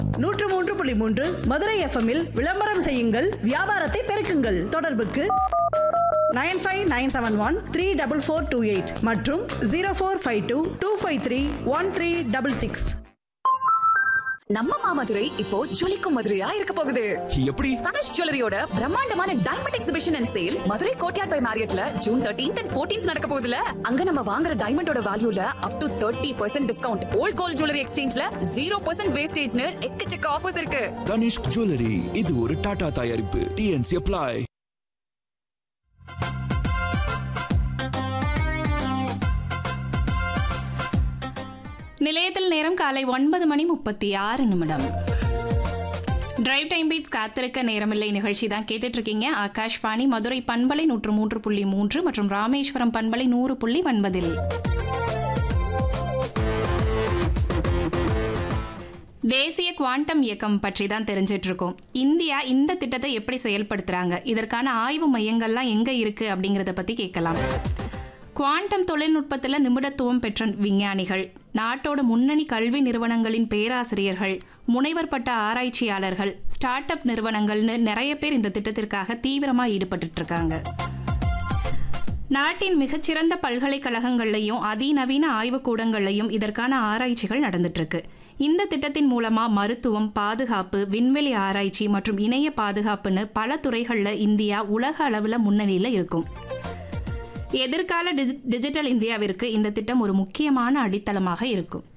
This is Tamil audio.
நூற்று மூன்று புள்ளி மூன்று மதுரை எஃப்எம்மில் விளம்பரம் செய்யுங்கள் வியாபாரத்தை பெருக்குங்கள் தொடர்புக்கு nine five nine seven one three double four two eight மற்றும் zero four five two two five three one three double six நம்ம மாமதுரை இப்போ ஜொலிக்கும் மதுரையா இருக்க போகுது எப்படி தனுஷ் ஜுவல்லரியோட பிரம்மாண்டமான diamond exhibition and sale Madurai Courtyard by மாரியட்ல ஜூன் தேர்ட்டீன்த் அண்ட் ஃபோர்டீன்த் நடக்க போகுதுல அங்க நம்ம வாங்குற டைமண்டோட வேல்யூல up to thirty percent discount old gold jewellery எக்ஸ்சேஞ்ச்ல ஜீரோ பர்சன்ட் வேஸ்டேஜ்னு எக்கச்சக்க ஆஃபர்ஸ் இருக்கு தனிஷ்க் ஜுவல்லரி இது ஒரு டாடா தயாரிப்பு டிஎன்சி அப்ளை நிலையத்தில் நேரம் காலை ஒன்பது மணி முப்பத்தி ஆறு நிமிடம் டிரைவ் டைம் பீட்ஸ் காத்திருக்க நேரமில்லை நிகழ்ச்சி தான் கேட்டுட்டு இருக்கீங்க ஆகாஷ்வாணி மதுரை பண்பலை நூற்று மூன்று புள்ளி மூன்று மற்றும் ராமேஸ்வரம் பண்பலை நூறு புள்ளி ஒன்பதில் தேசிய குவாண்டம் இயக்கம் பற்றி தான் தெரிஞ்சிட்டு இருக்கோம் இந்தியா இந்த திட்டத்தை எப்படி செயல்படுத்துறாங்க இதற்கான ஆய்வு மையங்கள்லாம் எங்க இருக்கு அப்படிங்கறத பத்தி கேட்கலாம் குவாண்டம் தொழில்நுட்பத்தில் நிபுணத்துவம் பெற்ற விஞ்ஞானிகள் நாட்டோட முன்னணி கல்வி நிறுவனங்களின் பேராசிரியர்கள் முனைவர் பட்ட ஆராய்ச்சியாளர்கள் ஸ்டார்ட் அப் நிறுவனங்கள்னு நிறைய பேர் இந்த திட்டத்திற்காக தீவிரமாக ஈடுபட்டு இருக்காங்க நாட்டின் மிகச்சிறந்த பல்கலைக்கழகங்கள்லையும் அதிநவீன ஆய்வுக்கூடங்கள்லையும் இதற்கான ஆராய்ச்சிகள் நடந்துட்டு இருக்கு இந்த திட்டத்தின் மூலமா மருத்துவம் பாதுகாப்பு விண்வெளி ஆராய்ச்சி மற்றும் இணைய பாதுகாப்புன்னு பல துறைகளில் இந்தியா உலக அளவில் முன்னணியில் இருக்கும் எதிர்கால டிஜி- டிஜிட்டல் இந்தியாவிற்கு இந்த திட்டம் ஒரு முக்கியமான அடித்தளமாக இருக்கும்